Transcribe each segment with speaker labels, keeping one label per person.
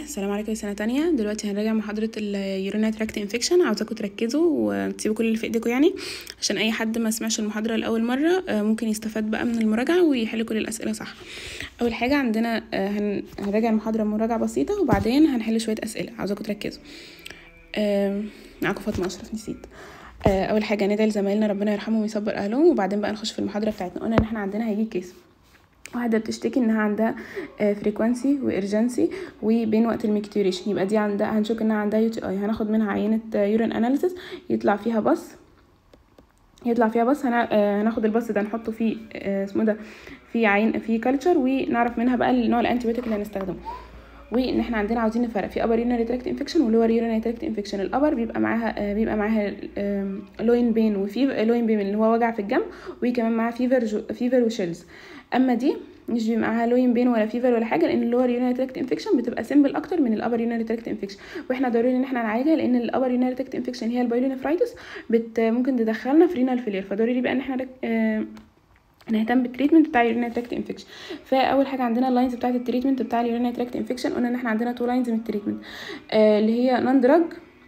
Speaker 1: السلام عليكم يا سنة تانية دلوقتي هنراجع محاضرة اليورينال تراكت انفكشن عاوزاكم تركزوا وتسيبوا كل اللي في ايديكم يعني عشان اي حد ما سمعش المحاضرة لأول مرة آه، ممكن يستفاد بقى من المراجعة ويحل كل الأسئلة صح أول حاجة عندنا آه، هن- هنراجع المحاضرة مراجعة بسيطة وبعدين هنحل شوية أسئلة عاوزاكم تركزوا آه، معاكم فاطمة أشرف نسيت آه، أول حاجة ندعي لزمايلنا ربنا يرحمهم ويصبر أهلهم وبعدين بقى نخش في المحاضرة بتاعتنا قلنا إن احنا عندنا هيجي كيس واحدة بتشتكي انها عندها فريكوانسي وارجنسي وبين وقت الميكتوريشن يبقى دي عندها هنشوف انها عندها يو تي اي هناخد منها عينة يورين اناليسيس يطلع فيها بص يطلع فيها بص هنا- آه، هناخد البص ده نحطه في آه، اسمه ده في عين في كلتشر ونعرف منها بقى النوع الانتيبيوتيك اللي هنستخدمه وان احنا عندنا عاوزين نفرق في ابر يورينري تراكت انفكشن ولور يورينري تراكت انفكشن الابر بيبقى معاها آه، بيبقى معاها لوين بين وفي لوين بين اللي هو وجع في الجنب وكمان معاها فيفر فيفر وشيلز اما دي مش بيبقى معاها لوين بين ولا فيفر ولا حاجه لان اللور يورينري تراكت انفكشن بتبقى سيمبل اكتر من الابر يورينري تراكت انفكشن واحنا ضروري ان احنا نعالجها لان الابر يورينري تراكت انفكشن هي البايلونيفرايتس بت ممكن تدخلنا في رينال فيلير فضروري بقى ان احنا رك- آه، نهتم بالتريتمنت بتاع اليورينري تراكت انفكشن فاول حاجه عندنا اللاينز بتاعه التريتمنت بتاع اليورينري تراكت انفكشن قلنا ان احنا عندنا تو لاينز من التريتمنت آه اللي هي نون دراج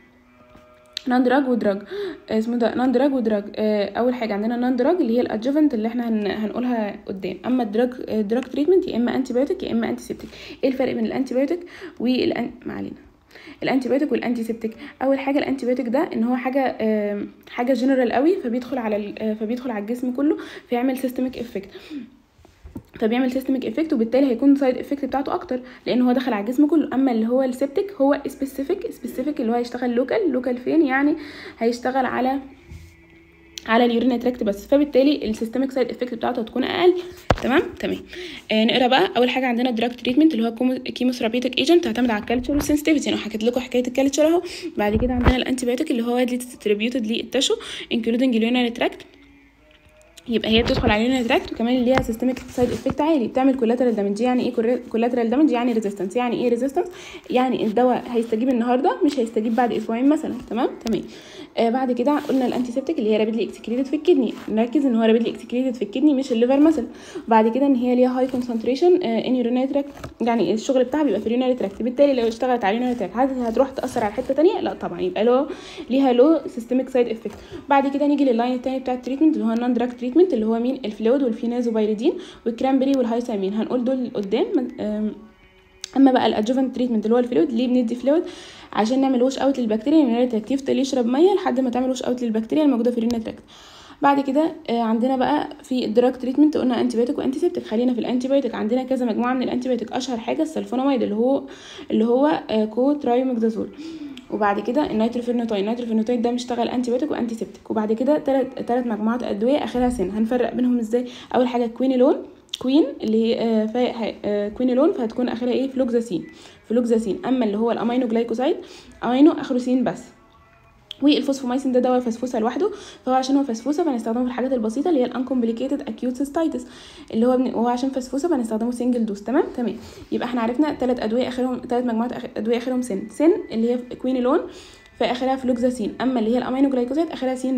Speaker 1: نون دراج ودراج آه، اسمه ده نون دراج ودراج آه، اول حاجه عندنا نون دراج اللي هي الادجوفنت اللي احنا هن... هنقولها قدام اما الدراج دراج تريتمنت يا اما انتي بايوتيك يا اما انتي سيبتيك ايه الفرق بين الانتي بايوتيك والان ما علينا الانتي بايوتيك والانتي سيبتيك اول حاجه الانتي بايوتيك ده ان هو حاجه آم، حاجه جنرال قوي فبيدخل على ال- آه، فبيدخل على الجسم كله فيعمل سيستميك افكت فبيعمل سيستميك افكت وبالتالي هيكون سايد افكت بتاعته اكتر لان هو دخل على الجسم كله اما اللي هو السيبتيك هو سبيسيفيك سبيسيفيك اللي هو هيشتغل لوكال لوكال فين يعني هيشتغل على على اليورين تراكت بس فبالتالي السيستميك سايد افكت بتاعته هتكون اقل تمام تمام آه نقرا بقى اول حاجه عندنا دراج تريتمنت اللي هو كيموثيرابيوتيك ايجنت تعتمد على الكالتشر والسنسيتيفيتي انا حكيت لكم حكايه الكالتشر اهو بعد كده عندنا الانتي بايوتيك اللي هو ديستريبيوتد للتشو انكلودنج اليورينري تراكت يبقى هي بتدخل على اليورين تراكت وكمان ليها سيستميك سايد افكت عالي بتعمل كولاترال دامج يعني ايه كولاترال دامج يعني ريزيستنس يعني ايه ريزيستنس يعني الدواء هيستجيب النهارده مش هيستجيب بعد اسبوعين مثلا تمام تمام آه بعد كده قلنا الانتيسبتيك اللي هي رابيدلي اكسكريتد في الكدني نركز ان هو رابيدلي اكسكريتد في الكدني مش الليفر مثلا بعد كده ان هي ليها هاي كونسنتريشن ان يورينري تراكت يعني الشغل بتاعها بيبقى في اليورينري تراكت بالتالي لو اشتغلت على اليورينري تراكت هل هتروح تاثر على حته تانية لا طبعا يبقى له ليها لو سيستميك سايد افكت بعد كده نيجي لللاين التاني بتاع التريتمنت اللي هو النون دراج تريتمنت اللي هو مين الفلويد والفينازوبايريدين والكرامبري والهايسامين هنقول دول قدام أم، اما بقى الادجوفنت تريتمنت اللي هو الفلويد ليه بندي فلويد عشان نعمل وش اوت للبكتيريا من اليورينري تراكت يفضل يشرب ميه لحد ما تعمل وش اوت للبكتيريا الموجوده في اليورينري تراكت بعد كده آه، عندنا بقى في الدراج تريتمنت قلنا انتي بايوتيك وانتي سيبتيك خلينا في الانتي بايوتيك عندنا كذا مجموعه من الانتي بايوتيك اشهر حاجه السلفوناميد اللي هو اللي هو آه، كو ترايوميكزازول وبعد كده النيتروفيرنوتاين النيتروفيرنوتاين ده بيشتغل انتي بايوتيك وانتي سيبتيك وبعد كده ثلاث ثلاث مجموعات ادويه اخرها سن هنفرق بينهم ازاي اول حاجه كوينيلون كوين اللي هي آه، فا- ه- آه، كوينيلون فهتكون اخرها ايه فلوكزاسين فلوكزاسين اما اللي هو الامينو جلايكوسايد امينو اخره سين بس والفوسفومايسين ده دواء فسفوسه لوحده فهو عشان هو فسفوسه فهنستخدمه في الحاجات البسيطه اللي هي الانكومبليكيتد اكيوت سيستايتس اللي هو بن... وهو عشان فسفوسه فهنستخدمه سنجل دوز تمام تمام يبقى احنا عرفنا ثلاث ادويه اخرهم ثلاث مجموعات أخ... ادويه اخرهم سن سن اللي هي كوينيلون فاخرها فلوكزاسين اما اللي هي الامينو جلايكوزيد اخرها سين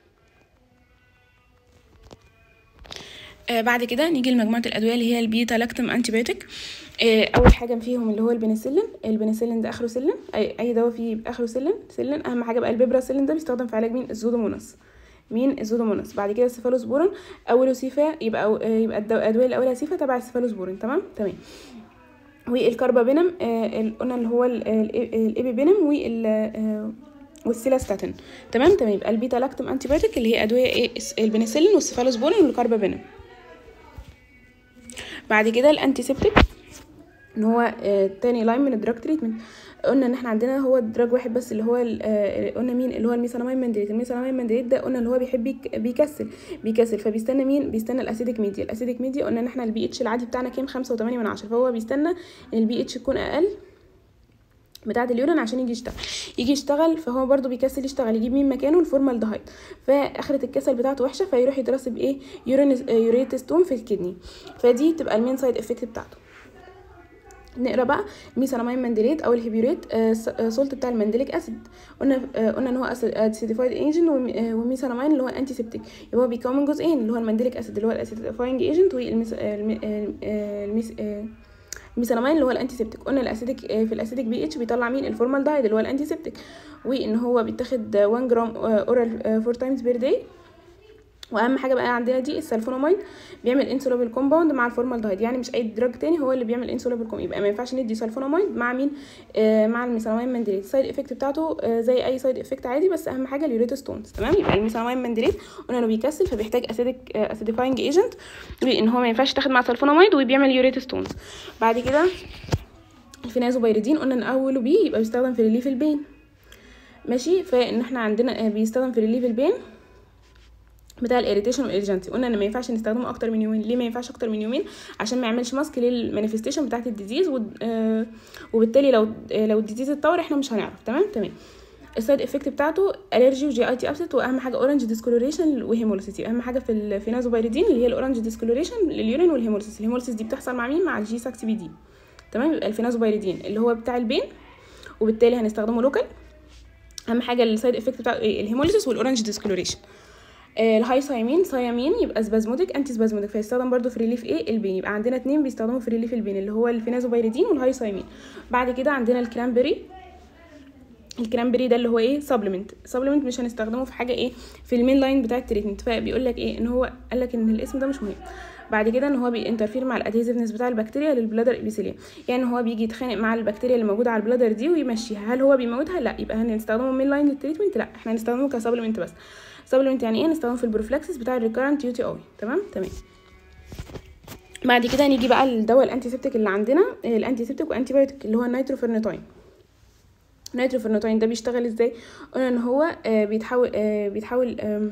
Speaker 1: آه بعد كده نيجي لمجموعه الادويه اللي هي البيتا لاكتم انتي بايوتيك آه اول حاجه فيهم اللي هو البنسلين البنسلين ده اخره سلن اي, أي دواء فيه يبقى اخره سلن سلن اهم حاجه بقى البيبراسيلين ده بيستخدم في علاج مين الزودوموناس مين الزودوموناس بعد كده السيفالوسبورين اوله سيفا يبقى أو آه يبقى الدو- الادويه اللي اولها سيفا تبع السيفالوسبورين تمام تمام والكربابينم آه ال- قلنا اللي هو ال- ال- الابيبينم وال آه، والسيلاستاتين تمام تمام يبقى البيتا لاكتم انتي بايوتيك اللي هي ادويه ايه الس- البنسلين والسيفالوسبورين والكربابينم بعد كده الانتيسبتيك ان هو آه تاني لاين من الدراج تريتمنت قلنا ان احنا عندنا هو دراج واحد بس اللي هو ال- آه قلنا مين اللي هو الميثانامين ماندريت الميثانامين ماندريت ده قلنا اللي هو بيحب يك- بيكسل بيكسل فبيستنى مين بيستنى الاسيديك ميديا الاسيديك ميديا قلنا ان احنا البي اتش العادي بتاعنا كام خمسة وتمانية من عشرة فهو بيستنى ان البي اتش تكون اقل بتاعه اليورين عشان يجي يشتغل يجي يشتغل فهو برضو بيكسل يشتغل يجيب مين مكانه الفورمالدهايد فاخره الكسل بتاعته وحشه فيروح يترسب ايه يورين يوريت ستون في الكدني فدي تبقى المين سايد افكت بتاعته نقرا بقى ميثانامين مانديليت او الهيبيوريت سولت بتاع المانديليك اسيد قلنا آه، قلنا ان هو اسيديفايد ايجنت وميثانامين اللي هو انتي سيبتيك يبقى هو بيكون من جزئين اللي هو المانديليك اسيد اللي هو الاسيديفاينج ايجنت والميس الميثانامين اللي هو الانتي سيبتيك قلنا الاسيديك في الاسيديك بي اتش بيطلع مين الفورمالدهيد اللي هو الانتي سيبتيك وان هو بيتاخد 1 جرام اورال 4 تايمز بير داي واهم حاجه بقى عندنا دي السلفوناميد بيعمل انسولابل كومباوند مع الفورمالدهيد يعني مش اي دراج تاني هو اللي بيعمل انسولابل كومباوند يبقى ما ينفعش ندي سلفوناميد مع مين آه مع الميثانامين ماندريت السايد افكت بتاعته آه زي اي سايد افكت عادي بس اهم حاجه اليوريت ستونز تمام يبقى الميثانامين ماندريت قلنا انه بيكسل فبيحتاج اسيدك آه اسيديفاينج ايجنت وان هو ما ينفعش يتاخد مع سلفوناميد وبيعمل يوريت ستونز بعد كده الفينازوبيريدين قلنا ان اوله بي يبقى بيستخدم في ريليف البين ماشي فان احنا عندنا آه بيستخدم في ريليف البين بتاع الاريتيشن والارجنسي قلنا ان ما ينفعش نستخدمه اكتر من يومين ليه ما ينفعش اكتر من يومين عشان ما يعملش ماسك للمانيفستيشن بتاعه الديزيز و... آه وبالتالي لو آه لو الديزيز اتطور احنا مش هنعرف تمام تمام السايد افكت بتاعته الرجي وجي اي تي ابسط واهم حاجه اورنج ديسكولوريشن وهيموليسيس اهم حاجه في الفينازوبايريدين اللي هي الاورنج ديسكولوريشن لليورين والهيموليسيس الهيموليسيس دي بتحصل مع مين مع الجي 6 بي دي تمام يبقى الفينازوبايريدين اللي هو بتاع البين وبالتالي هنستخدمه لوكال اهم حاجه السايد افكت بتاع الهيموليسيس والاورنج ديسكولوريشن الهاي سايمين سايامين يبقى سبازموديك انتي سبازموديك فيستخدم برضو في ريليف ايه البين يبقى عندنا اتنين بيستخدموا في ريليف البين اللي هو الفينازوبايريدين والهاي سايمين بعد كده عندنا الكرامبري الكرامبري ده اللي هو ايه سبلمنت سبلمنت مش هنستخدمه في حاجه ايه في المين لاين بتاع التريتمنت فبيقول لك ايه ان هو قال لك ان الاسم ده مش مهم بعد كده ان هو بينترفير مع الادهيزفنس بتاع البكتيريا للبلادر ابيثيليوم يعني هو بيجي يتخانق مع البكتيريا اللي موجوده على البلادر دي ويمشيها هل هو بيموتها لا يبقى هنستخدمه مين لاين للتريتمنت لا احنا هنستخدمه كسبلمنت بس سبلمنت يعني ايه نستخدمه في البروفلاكسس بتاع الريكارنت يو تي اي تمام تمام بعد كده نيجي بقى للدواء الانتي سيبتيك اللي عندنا الانتي سيبتيك وانتي بايوتيك اللي هو النيتروفيرنتاين النيتروفيرنتاين ده بيشتغل ازاي قلنا ان هو آه بيتحول آه بيتحول آه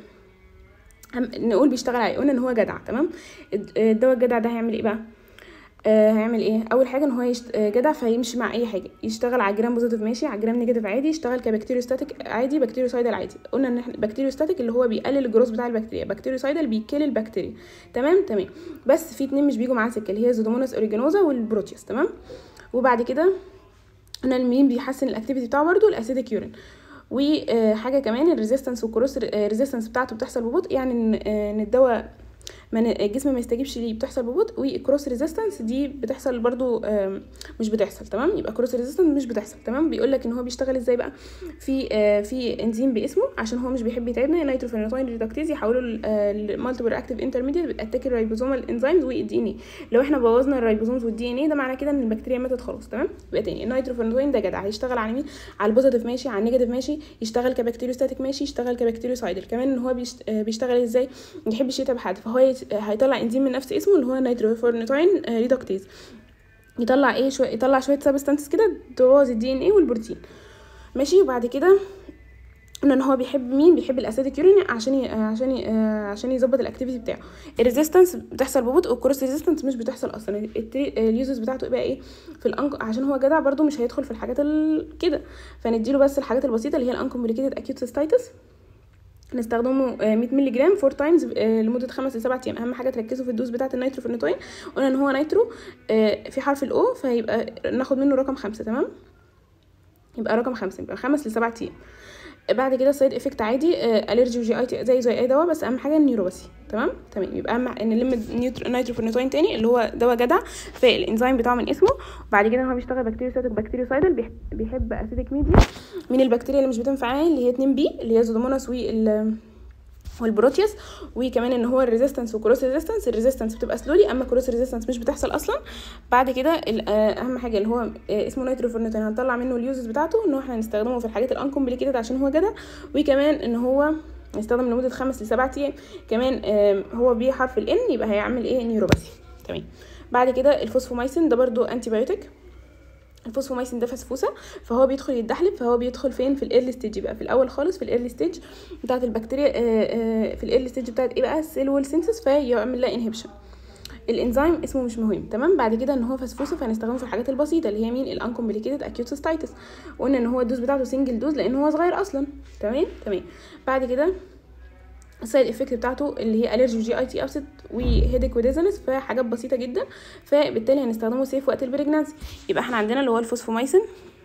Speaker 1: نقول بيشتغل عليه قلنا ان هو جدع تمام الدواء الجدع ده هيعمل ايه بقى آه هيعمل ايه اول حاجه ان هو يشت... آه جدع فيمشي مع اي حاجه يشتغل على جرام بوزيتيف ماشي على جرام نيجاتيف عادي يشتغل كبكتيريوستاتيك عادي بكتيريوسايدال عادي قلنا ان احنا بكتيريوستاتيك اللي هو بيقلل الجروث بتاع البكتيريا بكتيريوسايدال بيكل البكتيريا تمام تمام بس في اتنين مش بيجوا معاه سكه اللي هي زودوموناس اوريجانوزا والبروتيوس تمام وبعد كده قلنا المين بيحسن الاكتيفيتي بتاعه برده الاسيديك يورين وحاجه كمان الريزيستنس والكروس ريزيستنس بتاعته بتحصل ببطء يعني ان الدواء من الجسم ما يستجيبش ليه بتحصل ببطء والكروس ريزيستنس دي بتحصل برضو مش بتحصل تمام يبقى كروس ريزيستنس مش بتحصل تمام بيقول لك ان هو بيشتغل ازاي بقى في في انزيم باسمه عشان هو مش بيحب يتعبنا نيتروفينوتاين ريدكتيز يحوله لمالتيبل اكتيف انترميديت بتاتاك الريبوزومال انزيمز والدي ان اي لو احنا بوظنا الريبوزومز والدي ان اي ده معنى كده ان البكتيريا ماتت خلاص تمام يبقى تاني النيتروفينوتاين ده جدع هيشتغل على مين على البوزيتيف ماشي على النيجاتيف ماشي يشتغل كبكتيريوستاتيك ماشي يشتغل كبكتيريوسايدل كمان ان هو بيشتغل ازاي ما يحبش يتعب حد فهو هيطلع انزيم من نفس اسمه اللي هو نيتروفورنتاين ريدكتيز يطلع ايه شويه يطلع شويه سبستانسز كده تبوظ الدي ان ايه والبروتين ماشي وبعد كده قلنا ان هو بيحب مين بيحب الاسيديك يورين عشان ي... عشان ي... عشان يظبط الاكتيفيتي بتاعه الريزيستنس بتحصل ببطء والكروس ريزيستنس مش بتحصل اصلا التري... اليوزز بتاعته يبقى ايه في الانك عشان هو جدع برده مش هيدخل في الحاجات ال... كده فنديله بس الحاجات البسيطه اللي هي الانكومبليكيتد اكيوت سيستايتس نستخدمه 100 مللي جرام 4 تايمز لمده 5 ل 7 ايام اهم حاجه تركزوا في الدوز بتاعه النيتروفيرنتوين قلنا ان هو نيترو في حرف الاو فيبقى ناخد منه رقم خمسة تمام يبقى رقم خمسة يبقى خمس لسبعة ايام بعد كده السايد افكت عادي الرجي وجي اي زي زي اي دواء بس اهم حاجه النيوروباثي تمام تمام يبقى اهم ان نلم نيتروفيرنتوين تاني اللي هو دواء جدع فالانزيم بتاعه من اسمه وبعد كده هو بيشتغل بكتيريوساتيك بكتيريوسايدل بيحب اسيديك ميديا من البكتيريا اللي مش بتنفع معاه اللي هي 2 بي اللي هي زودوموناس وال والبروتيوس وكمان ان هو الريزيستنس وكروس ريزيستنس الريزيستنس بتبقى سلولي اما كروس ريزيستنس مش بتحصل اصلا بعد كده اهم حاجه اللي هو اسمه نيتروفورنتين هنطلع منه اليوزز بتاعته ان احنا هنستخدمه في الحاجات الانكومبليكيتد عشان هو جدع وكمان ان هو يستخدم لمده خمس لسبعة ايام كمان هو بيه حرف الان يبقى هيعمل ايه نيوروباثي تمام بعد كده الفوسفومايسين ده برضو انتي بايوتيك الفوسفومايسين ده فسفوسه فهو بيدخل يتدحلب فهو بيدخل فين في الايرلي ستيج يبقى في الاول خالص في الايرلي ستيج بتاعه البكتيريا في الايرلي ستيج بتاعه ايه بقى السيل وول سينثيس فيعمل لها انهبيشن الانزيم اسمه مش مهم تمام بعد كده ان هو فسفوسه فهنستخدمه في الحاجات البسيطه اللي هي مين الانكومبليكيتد اكيوت سيستايتس وقلنا ان هو الدوز بتاعته سنجل دوز لان هو صغير اصلا تمام تمام بعد كده السايد افكت بتاعته اللي هي الرجي وجي اي تي ابسط وهيدك وديزنس فحاجات بسيطه جدا فبالتالي هنستخدمه سيف وقت البريجنانسي يبقى احنا عندنا اللي هو الفوسفومايسين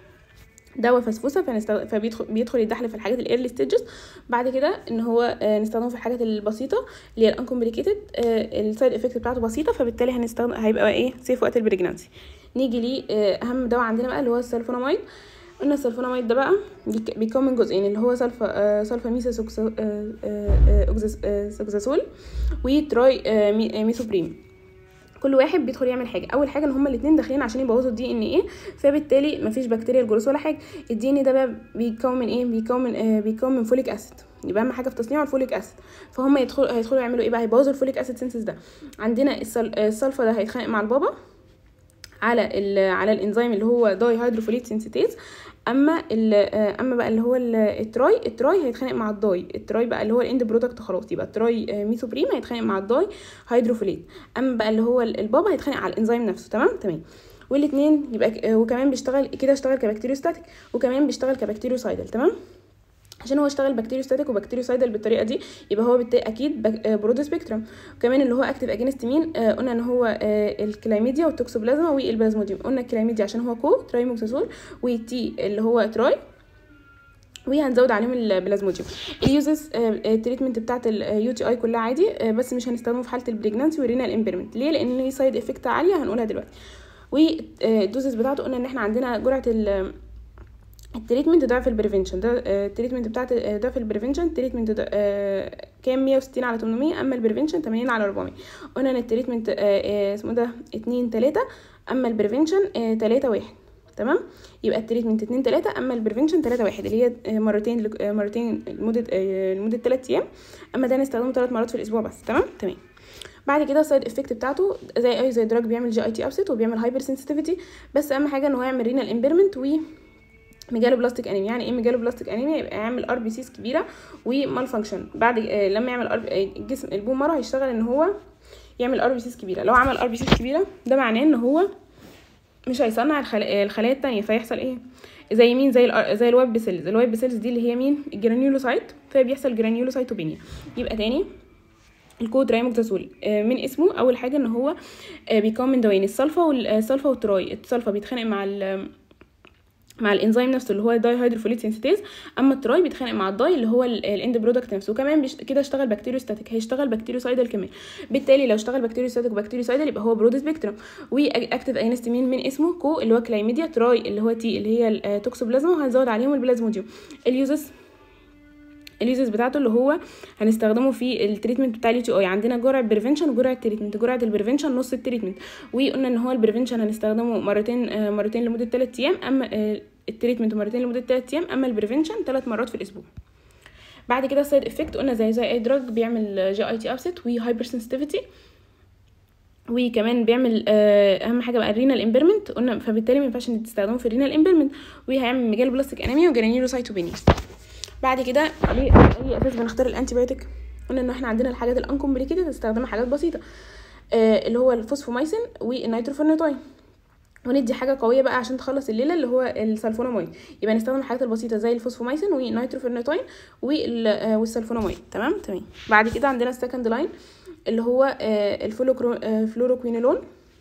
Speaker 1: دواء فسفوسه فنستخدم فبيدخل بيدخل يدحل في الحاجات الايرلي ستيجز بعد كده ان هو نستخدمه في الحاجات البسيطه اللي هي الانكومبليكيتد السايد افكت بتاعته بسيطه فبالتالي هنستخدم هيبقى ايه سيف وقت البريجنانسي نيجي ليه آه، اهم دواء عندنا بقى اللي هو السلفوناميد قلنا السلفوناميد ده بقى بيك- بيكون من جزئين اللي هو سلفا آه، سلفا ميسا سوكسا- آه، آه، آه، أوكزاس- آه، سوكساسول وتراي آه، مي- آه، ميثوبريم كل واحد بيدخل يعمل حاجه اول حاجه ان هما الاثنين داخلين عشان يبوظوا الدي ان ايه فبالتالي مفيش بكتيريا الجلوس ولا حاجه الدي ان ده بقى بيتكون من ايه بيكون من آه بيكون من فوليك اسيد يبقى اهم حاجه في تصنيعه الفوليك اسيد فهم يدخلوا هيدخلوا يعملوا ايه بقى هيبوظوا الفوليك اسيد سينسز ده عندنا السل... آه، السلفا ده هيتخانق مع البابا على ال على الانزيم اللي هو داي هيدروفوليت سينسيتيز اما ال اما بقى اللي هو ال- التراي التراي هيتخانق مع الداي التراي بقى اللي هو الاند برودكت خلاص يبقى التراي آه، ميثوبريم هيتخانق مع الداي هيدروفوليت اما بقى اللي هو ال- البابا هيتخانق على الانزيم نفسه تمام تمام والاثنين يبقى ك- آه، وكمان بيشتغل كده اشتغل كبكتيريوستاتيك وكمان بيشتغل كبكتيريوسايدل تمام عشان هو اشتغل بكتيريوستاتيك وبكتيريوسايدل بالطريقه دي يبقى هو بالتالي اكيد بك- آه، برود سبيكترم وكمان اللي هو اكتف اجينست مين آه قلنا ان هو آه الكلاميديا والتوكسوبلازما والبلازموديوم قلنا الكلاميديا عشان هو كو ترايموكساسول والتي اللي هو تراي وهنزود عليهم البلازموديوم اليوزز التريتمنت بتاعت اليو تي اي كلها عادي آه، بس مش هنستخدمه في حاله البريجنانسي والرينال امبيرمنت ليه لان ليه سايد افكت عاليه هنقولها دلوقتي والدوزز بتاعته قلنا ان احنا عندنا جرعه ال التريتمنت ضعف البريفنشن ده آه، التريتمنت بتاعت آه، ضعف البريفنشن التريتمنت ده آه، كام 160 على 800 اما البريفنشن 80 على 400 قلنا ان التريتمنت آه، آه، اسمه ده 2 3 اما البريفنشن 3 1 تمام يبقى التريتمنت 2 3 اما البريفنشن 3 1 اللي هي آه، مرتين لك- آه، مرتين لمده آه، لمده 3 ايام اما ده نستخدمه 3 مرات في الاسبوع بس تمام تمام بعد كده السايد افكت بتاعته زي اي زي دراج بيعمل جي اي تي ابسيت وبيعمل هايبر سنسيتيفيتي بس اهم حاجه ان هو يعمل رينال امبيرمنت و ميجالو بلاستيك انيميا يعني ايه ميجالو بلاستيك انيميا يبقى يعمل ار بي سيز كبيره ومال فانكشن بعد آه، لما يعمل ار الجسم البون مره هيشتغل ان هو يعمل ار بي سيز كبيره لو عمل ار بي سيز كبيره ده معناه ان هو مش هيصنع الخلايا الخلايا التانية فيحصل ايه زي مين زي ال زي الوايب سيلز الوايب سيلز دي اللي هي مين الجرانيولوسايت فبيحصل جرانيولوسايتوبينيا يبقى تاني الكود رايموكساسول آه، من اسمه اول حاجه ان هو آه، بيكون من دوائين السلفا والسلفا والتراي السلفا بيتخانق مع ال مع الانزيم نفسه اللي هو الداي هيدروفوليت سينسيتيز اما التراي بيتخانق مع الداي اللي هو ال- الاند برودكت نفسه وكمان بيش... كده اشتغل بكتيريوستاتيك هيشتغل بكتيريوسايدل كمان بالتالي لو اشتغل بكتيريوستاتيك وبكتيريوسايدل يبقى هو برود سبيكترم واكتف اجينست مين من اسمه كو اللي هو كلايميديا تراي اللي هو تي اللي هي التوكسوبلازما وهنزود عليهم البلازموديوم اليوزز اليوزز بتاعته اللي هو هنستخدمه في التريتمنت بتاع اليو تي اي عندنا جرعه بريفنشن وجرعه تريتمنت جرعه البريفنشن نص التريتمنت وقلنا ان هو البريفنشن هنستخدمه مرتين آه، مرتين لمده 3 ايام اما آه، التريتمنت مرتين لمده 3 ايام اما البريفنشن 3 مرات في الاسبوع بعد كده السايد افكت قلنا زي زي اي دراج بيعمل جي اي تي ابسيت وهايبر سنسيتيفيتي وكمان بيعمل آه، اهم حاجه بقى الرينال امبيرمنت قلنا فبالتالي ما ينفعش ان تستخدمه في الرينال امبيرمنت وهيعمل ميجال بلاستيك انيميا وجرانيولوسايتوبينيا بعد كده ليه على اي اساس بنختار الانتي بايوتيك قلنا ان احنا عندنا الحاجات الانكومبليكيتد تستخدمها حاجات بسيطه آه اللي هو الفوسفومايسين والنيتروفورنيتاين وندي حاجه قويه بقى عشان تخلص الليله اللي هو السلفوناميد يبقى نستخدم الحاجات البسيطه زي الفوسفومايسين والنيتروفورنيتاين وال- آه، والسلفوناميد تمام تمام بعد كده عندنا السكند لاين اللي هو آه، الفلوكرو آه، فلوروكوينولون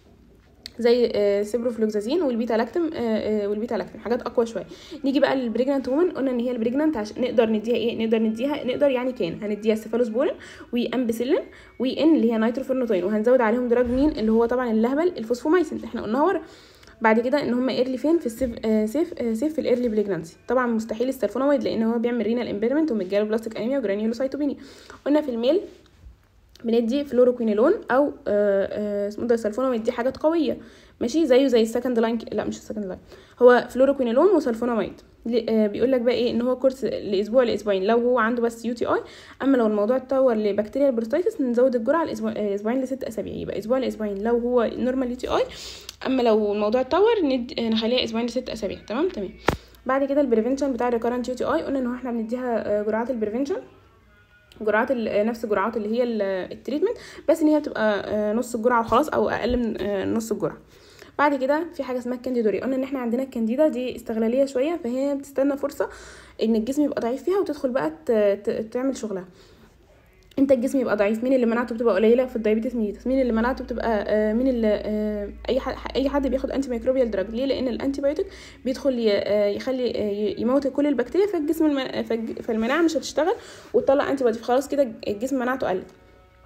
Speaker 1: زي آه، سيبروفلوكسازين والبيتا لاكتم آه، آه، والبيتا لاكتم حاجات اقوى شويه نيجي بقى للبريجنانت وومن قلنا ان هي البريجنانت عشان نقدر نديها ايه نقدر نديها نقدر يعني كان هنديها سيفالوسبورين وامبسيلين وان اللي هي نيتروفورنوتين وهنزود عليهم دراج مين اللي هو طبعا اللهبل الفوسفومايسين احنا قلناها ورا بعد كده ان هم ايرلي فين في السيف آه سيف آه سيف في الايرلي بريجنانسي طبعا مستحيل السلفوناميد لان هو بيعمل رينال امبيرمنت وميجالو بلاستيك انيميا وجرانيولوسايتوبينيا قلنا في الميل بندي فلوروكوينولون او آه، آه، اسمه ده سلفوناميد دي حاجات قويه ماشي زيه زي السكند لاين لا مش السكند لاين هو فلوروكوينولون وسلفوناميد بيقول لك بقى ايه ان هو كورس لاسبوع لاسبوعين لو هو عنده بس يو تي اي اما لو الموضوع اتطور لبكتيريا البروستايتس نزود الجرعه لاسبوع آه، اسبوعين لست اسابيع يبقى اسبوع لاسبوعين لو هو نورمال يو تي اي اما لو الموضوع اتطور ند... آه، نخليها اسبوعين لست اسابيع تمام تمام بعد كده البريفنشن بتاع الريكارنت يو تي اي قلنا ان هو احنا بنديها آه، جرعات البريفنشن جرعات ال- نفس جرعات اللي هي ال- التريتمنت بس ان هي بتبقى آه، نص الجرعه وخلاص او اقل من آه، نص الجرعه بعد كده في حاجه اسمها الكانديدوري قلنا ان احنا عندنا الكانديدا دي استغلاليه شويه فهي بتستنى فرصه ان الجسم يبقى ضعيف فيها وتدخل بقى ت- ت- تعمل شغلها انت الجسم يبقى ضعيف مين اللي مناعته بتبقى قليله في الدايابيتس ميليتس مين اللي مناعته بتبقى آه، مين اللي آه، اي حد اي حد بياخد انتي ميكروبيال دراج ليه لان الانتي بايوتيك بيدخل ي- آه، يخلي آه، ي- يموت كل البكتيريا فالجسم الم- فالج- فالمناعه مش هتشتغل وتطلع انتي بايوتيك خلاص كده الجسم مناعته قلت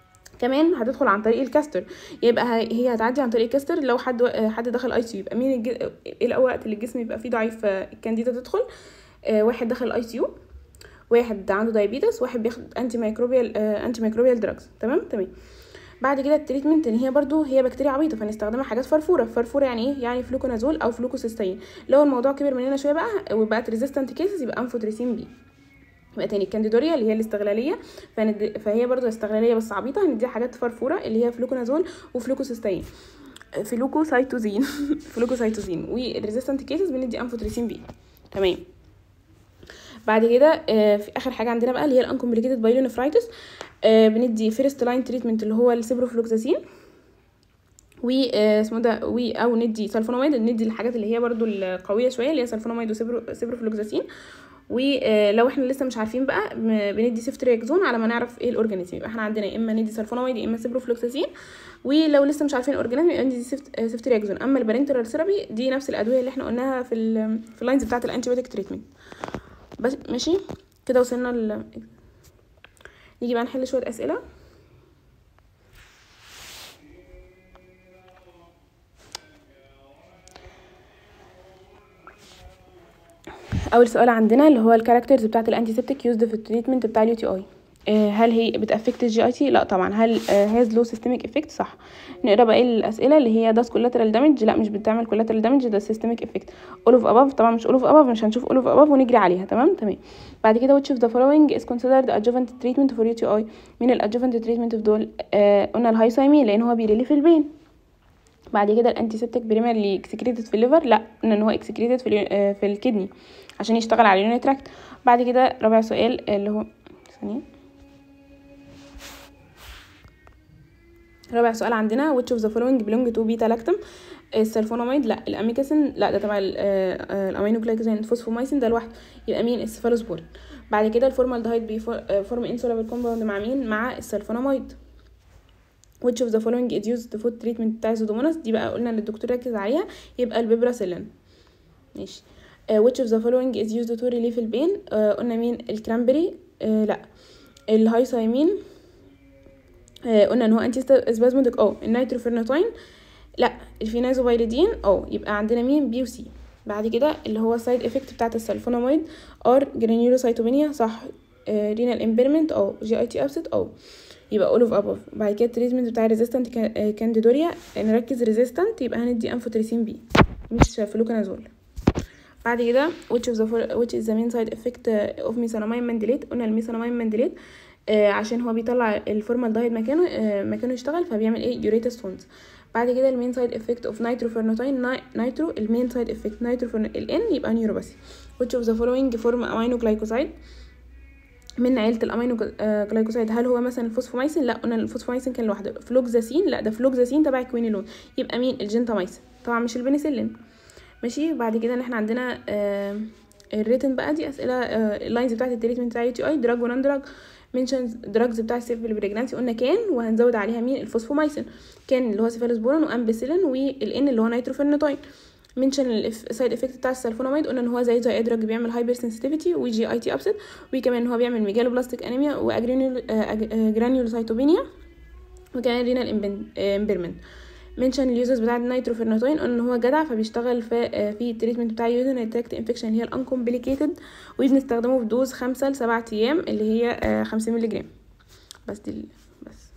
Speaker 1: كمان هتدخل عن طريق الكاستر يبقى ه- هي هتعدي عن طريق الكاستر لو حد و- حد دخل اي سي يبقى مين الج... ايه الاول وقت اللي الجسم يبقى فيه ضعيف آه، الكانديدا تدخل آه، واحد دخل اي سي يو واحد عنده دايابيتس واحد بياخد انتي ميكروبيال آه، انتي ميكروبيال دراجز تمام تمام بعد كده التريتمنت ان هي برضو هي بكتيريا عبيطه فنستخدمها حاجات فرفوره فرفوره يعني ايه يعني فلوكونازول او فلوكوسيستين لو الموضوع كبر مننا شويه بقى وبقت ريزيستنت كيسز يبقى انفوتريسين بي يبقى تاني الكانديدوريا اللي هي الاستغلاليه فند... فهي برضو استغلاليه بس عبيطه هنديها حاجات فرفوره اللي هي فلوكونازول وفلوكوسيستين فلوكوسايتوزين فلوكوسايتوزين والريزيستنت كيسز بندي انفوتريسين بي تمام بعد كده آه، في اخر حاجه عندنا بقى اللي هي الانكومبليكيتد بايلونفرايتس بندي فيرست لاين تريتمنت اللي هو السيبروفلوكساسين و آه، اسمه ده و او ندي سلفوناميد ندي الحاجات اللي هي برضو القويه شويه اللي هي سلفوناميد وسيبروفلوكساسين ولو احنا لسه مش عارفين بقى م- بندي سيفترياكزون على ما نعرف ايه الاورجانيزم يبقى احنا عندنا يا اما ندي سلفوناميد يا اما سيبروفلوكساسين ولو لسه مش عارفين الاورجانيزم يبقى ندي سيفت آه، سيفترياكزون اما البارنترال ثيرابي دي نفس الادويه اللي احنا قلناها في ال في اللاينز بتاعه الانتيبيوتيك تريتمنت بس ماشي كده وصلنا ل نيجي بقى نحل شويه اسئله اول سؤال عندنا اللي هو الكاركترز بتاعه الانتيسبتيك يوزد في التريتمنت بتاع اليو تي اي هل هي بتافكت الجي اي تي لا طبعا هل هاز لو سيستميك افكت صح نقرا بقى ايه الاسئله اللي هي داس كولاترال دامج لا مش بتعمل كولاترال دامج ده سيستميك افكت اول اوف اباف طبعا مش اول اوف اباف مش هنشوف اول اوف اباف ونجري عليها تمام تمام بعد كده which of the following is considered adjuvant treatment for UTI مين الادجوفنت تريتمنت في دول آه قلنا الهايسايمين لان هو بيريلي في البين بعد كده الانتيسبتيك بريميرلي اكسكريتد في الليفر لا قلنا ان هو اكسكريتد في ال- آه، في الكدني عشان يشتغل على اليوني تراكت بعد كده رابع سؤال اللي هو ثانيه رابع سؤال عندنا which of the following belong to beta lactam السلفوناميد لا الاميكاسين لا ده تبع ال- آه، آه، الامينو جلايكوزين الفوسفومايسين ده لوحده يبقى مين السفالوسبورين بعد كده الفورمالدهيد بيفورم انسولابل كومباوند مع مين مع السلفوناميد which of the following is used for treatment بتاع سودوموناس دي بقى قلنا ان الدكتور ركز عليها يبقى البيبراسيلين ماشي uh, which of the following is used to relieve البين uh, قلنا مين الكرامبري uh, لا الهايسايمين uh, قلنا ان هو انتي سبازموديك اه النيتروفيرنتين لا الفينازوبايريدين اه يبقى عندنا مين بي وسي بعد كده اللي هو السايد افكت بتاعت السلفوناميد ار جرانيولوسايتوبينيا صح رينال امبيرمنت او جي اي تي ابسط او يبقى all of above بعد كده التريتمنت بتاع resistant كانديدوريا نركز resistant يبقى هندي انفوتريسين بي مش فلوكانازول بعد كده which of the fol- which is the main side effect of mesalamine mandylate قلنا الميسانامين mandylate آه عشان هو بيطلع الفورمالدهيد مكانه آه مكانه يشتغل فبيعمل ايه يوريتا ستونز بعد كده المين سايد افكت اوف نيتروفيرنوتين نيترو المين سايد افكت نيتروفيرن الان يبقى نيوروباثي which of the following form amino glycoside من عيله الامينو جلايكوسايد هل هو مثلا الفوسفومايسين لا قلنا الفوسفومايسين كان لوحده فلوكزاسين لا ده فلوكزاسين تبع الكوينيلون يبقى مين الجنتامايسين طبعا مش البنسلين ماشي بعد كده ان احنا عندنا آه الريتن بقى دي اسئله آه اللاينز بتاعت التريتمنت بتاع يو تي اي دراج ونان دراج منشنز دراجز بتاع السيفل بريجنانسي قلنا كان وهنزود عليها مين الفوسفومايسين كان اللي هو سيفالوسبورين وامبيسيلين والان اللي هو نيتروفيرنتين منشن السايد افكت بتاع السلفوناميد قلنا ان هو زي زي ادراج بيعمل هايبر سنسيتيفيتي وجي اي تي ابسط وكمان ان هو بيعمل ميجالو بلاستيك انيميا واجرانيولوسايتوبينيا وكمان رينال امبيرمنت منشن اليوزرز بتاع النيتروفيرناتين قلنا ان هو جدع فبيشتغل في آه، في التريتمنت بتاع يوزر تراكت انفكشن اللي هي الانكومبليكيتد وبنستخدمه في دوز خمسة لسبعة ايام اللي هي آه، خمسين مللي جرام بس دي ال- بس